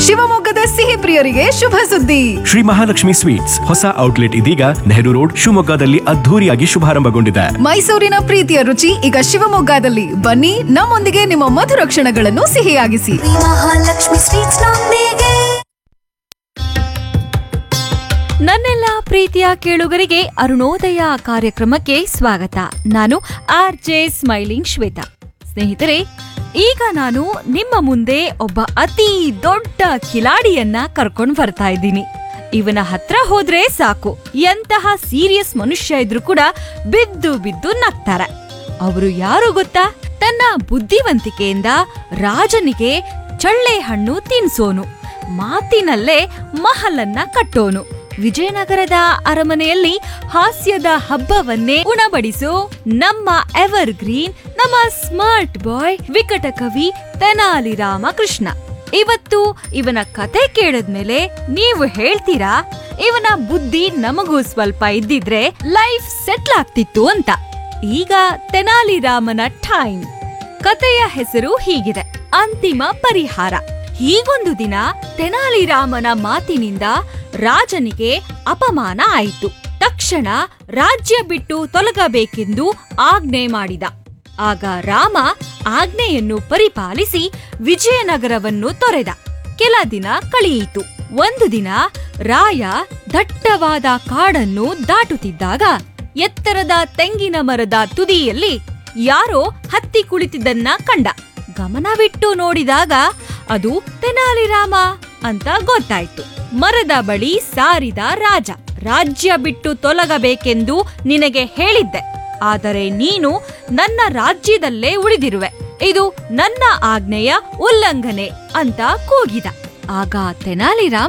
ಶಿವಮೊಗ್ಗದ ಸಿಹಿ ಪ್ರಿಯರಿಗೆ ಶುಭ ಸುದ್ದಿ ಶ್ರೀ ಮಹಾಲಕ್ಷ್ಮಿ ಸ್ವೀಟ್ಸ್ ಹೊಸ ಔಟ್ಲೆಟ್ ಇದೀಗ ನೆಹರು ರೋಡ್ ಶಿವಮೊಗ್ಗದಲ್ಲಿ ಅದ್ಧೂರಿಯಾಗಿ ಶುಭಾರಂಭಗೊಂಡಿದೆ ಮೈಸೂರಿನ ಪ್ರೀತಿಯ ರುಚಿ ಈಗ ಶಿವಮೊಗ್ಗದಲ್ಲಿ ಬನ್ನಿ ನಮ್ಮೊಂದಿಗೆ ನಿಮ್ಮ ಮಧುರ ಕ್ಷಣಗಳನ್ನು ಸಿಹಿಯಾಗಿಸಿ ಮಹಾಲಕ್ಷ್ಮಿ ಸ್ವೀಟ್ಸ್ ನೊಂದಿಗೆ ನನ್ನೆಲ್ಲ ಪ್ರೀತಿಯ ಕೇಳುಗರಿಗೆ ಅರುಣೋದಯ ಕಾರ್ಯಕ್ರಮಕ್ಕೆ ಸ್ವಾಗತ ನಾನು ಆರ್ ಜೆ ಸ್ಮೈಲಿಂಗ್ ಶ್ವೇತಾ ಸ್ನೇಹಿತರೆ ಈಗ ನಾನು ನಿಮ್ಮ ಮುಂದೆ ಒಬ್ಬ ಅತಿ ದೊಡ್ಡ ಕಿಲಾಡಿಯನ್ನ ಕರ್ಕೊಂಡು ಬರ್ತಾ ಇದ್ದೀನಿ ಇವನ ಹತ್ರ ಹೋದ್ರೆ ಸಾಕು ಎಂತಹ ಸೀರಿಯಸ್ ಮನುಷ್ಯ ಇದ್ರೂ ಕೂಡ ಬಿದ್ದು ಬಿದ್ದು ನಗ್ತಾರೆ ಅವರು ಯಾರು ಗೊತ್ತಾ ತನ್ನ ಬುದ್ಧಿವಂತಿಕೆಯಿಂದ ರಾಜನಿಗೆ ಚಳ್ಳೆ ಹಣ್ಣು ತಿನ್ಸೋನು ಮಾತಿನಲ್ಲೇ ಮಹಲನ್ನ ಕಟ್ಟೋನು ವಿಜಯನಗರದ ಅರಮನೆಯಲ್ಲಿ ಹಾಸ್ಯದ ಹಬ್ಬವನ್ನೇ ಉಣಬಡಿಸೋ ನಮ್ಮ ಎವರ್ ಗ್ರೀನ್ ನಮ್ಮ ಸ್ಮಾರ್ಟ್ ಬಾಯ್ ವಿಕಟ ಕವಿ ತೆನಾಲಿ ರಾಮಕೃಷ್ಣ ಇವತ್ತು ಇವನ ಕತೆ ಕೇಳಿದ್ಮೇಲೆ ನೀವು ಹೇಳ್ತೀರಾ ಇವನ ಬುದ್ಧಿ ನಮಗೂ ಸ್ವಲ್ಪ ಇದ್ದಿದ್ರೆ ಲೈಫ್ ಸೆಟ್ಲ್ ಆಗ್ತಿತ್ತು ಅಂತ ಈಗ ತೆನಾಲಿ ರಾಮನ ಟೈಮ್ ಕತೆಯ ಹೆಸರು ಹೀಗಿದೆ ಅಂತಿಮ ಪರಿಹಾರ ಹೀಗೊಂದು ದಿನ ತೆನಾಲಿರಾಮನ ಮಾತಿನಿಂದ ರಾಜನಿಗೆ ಅಪಮಾನ ಆಯಿತು ತಕ್ಷಣ ರಾಜ್ಯ ಬಿಟ್ಟು ತೊಲಗಬೇಕೆಂದು ಆಜ್ಞೆ ಮಾಡಿದ ಆಗ ರಾಮ ಆಜ್ಞೆಯನ್ನು ಪರಿಪಾಲಿಸಿ ವಿಜಯನಗರವನ್ನು ತೊರೆದ ಕೆಲ ದಿನ ಕಳೆಯಿತು ಒಂದು ದಿನ ರಾಯ ದಟ್ಟವಾದ ಕಾಡನ್ನು ದಾಟುತ್ತಿದ್ದಾಗ ಎತ್ತರದ ತೆಂಗಿನ ಮರದ ತುದಿಯಲ್ಲಿ ಯಾರೋ ಹತ್ತಿ ಕುಳಿತಿದ್ದನ್ನ ಕಂಡ ಗಮನವಿಟ್ಟು ನೋಡಿದಾಗ ಅದು ತೆನಾಲಿರಾಮ ಅಂತ ಗೊತ್ತಾಯ್ತು ಮರದ ಬಳಿ ಸಾರಿದ ರಾಜ ರಾಜ್ಯ ಬಿಟ್ಟು ತೊಲಗಬೇಕೆಂದು ನಿನಗೆ ಹೇಳಿದ್ದೆ ಆದರೆ ನೀನು ನನ್ನ ರಾಜ್ಯದಲ್ಲೇ ಉಳಿದಿರುವೆ ಇದು ನನ್ನ ಆಜ್ಞೆಯ ಉಲ್ಲಂಘನೆ ಅಂತ ಕೂಗಿದ ಆಗ ತೆನಾಲಿರಾಮ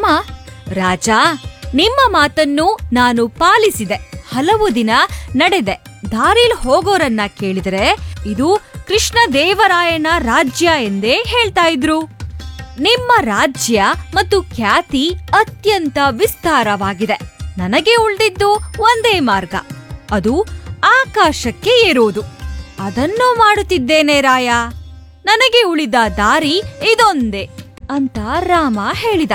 ರಾಜ ನಿಮ್ಮ ಮಾತನ್ನು ನಾನು ಪಾಲಿಸಿದೆ ಹಲವು ದಿನ ನಡೆದೆ ದಾರಿಲ್ ಹೋಗೋರನ್ನ ಕೇಳಿದರೆ ಇದು ಕೃಷ್ಣ ದೇವರಾಯನ ರಾಜ್ಯ ಎಂದೇ ಹೇಳ್ತಾ ಇದ್ರು ನಿಮ್ಮ ರಾಜ್ಯ ಮತ್ತು ಖ್ಯಾತಿ ಅತ್ಯಂತ ವಿಸ್ತಾರವಾಗಿದೆ ನನಗೆ ಉಳಿದಿದ್ದು ಒಂದೇ ಮಾರ್ಗ ಅದು ಆಕಾಶಕ್ಕೆ ಏರುವುದು ಅದನ್ನು ಮಾಡುತ್ತಿದ್ದೇನೆ ರಾಯ ನನಗೆ ಉಳಿದ ದಾರಿ ಇದೊಂದೇ ಅಂತ ರಾಮ ಹೇಳಿದ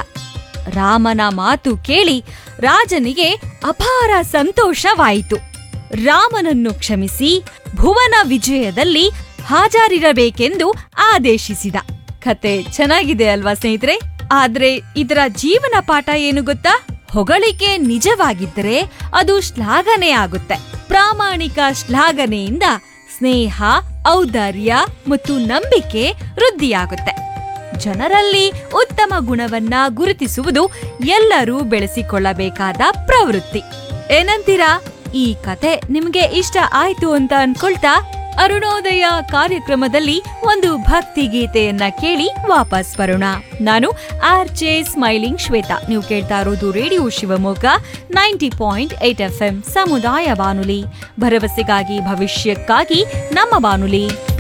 ರಾಮನ ಮಾತು ಕೇಳಿ ರಾಜನಿಗೆ ಅಪಾರ ಸಂತೋಷವಾಯಿತು ರಾಮನನ್ನು ಕ್ಷಮಿಸಿ ಭುವನ ವಿಜಯದಲ್ಲಿ ಹಾಜರಿರಬೇಕೆಂದು ಆದೇಶಿಸಿದ ಕತೆ ಚೆನ್ನಾಗಿದೆ ಅಲ್ವಾ ಸ್ನೇಹಿತರೆ ಆದ್ರೆ ಇದರ ಜೀವನ ಪಾಠ ಏನು ಗೊತ್ತಾ ಹೊಗಳಿಕೆ ನಿಜವಾಗಿದ್ದರೆ ಅದು ಶ್ಲಾಘನೆ ಆಗುತ್ತೆ ಪ್ರಾಮಾಣಿಕ ಶ್ಲಾಘನೆಯಿಂದ ಸ್ನೇಹ ಔದಾರ್ಯ ಮತ್ತು ನಂಬಿಕೆ ವೃದ್ಧಿಯಾಗುತ್ತೆ ಜನರಲ್ಲಿ ಉತ್ತಮ ಗುಣವನ್ನ ಗುರುತಿಸುವುದು ಎಲ್ಲರೂ ಬೆಳೆಸಿಕೊಳ್ಳಬೇಕಾದ ಪ್ರವೃತ್ತಿ ಏನಂತೀರಾ ಈ ಕತೆ ನಿಮ್ಗೆ ಇಷ್ಟ ಆಯ್ತು ಅಂತ ಅನ್ಕೊಳ್ತಾ ಅರುಣೋದಯ ಕಾರ್ಯಕ್ರಮದಲ್ಲಿ ಒಂದು ಭಕ್ತಿ ಗೀತೆಯನ್ನ ಕೇಳಿ ವಾಪಸ್ ಬರೋಣ ನಾನು ಆರ್ ಜೆ ಸ್ಮೈಲಿಂಗ್ ಶ್ವೇತಾ ನೀವು ಕೇಳ್ತಾ ಇರೋದು radio Shivamogga ninety point eight F M ಸಮುದಾಯ ಬಾನುಲಿ ಭರವಸೆಗಾಗಿ ಭವಿಷ್ಯಕ್ಕಾಗಿ ನಮ್ಮ ಬಾನುಲಿ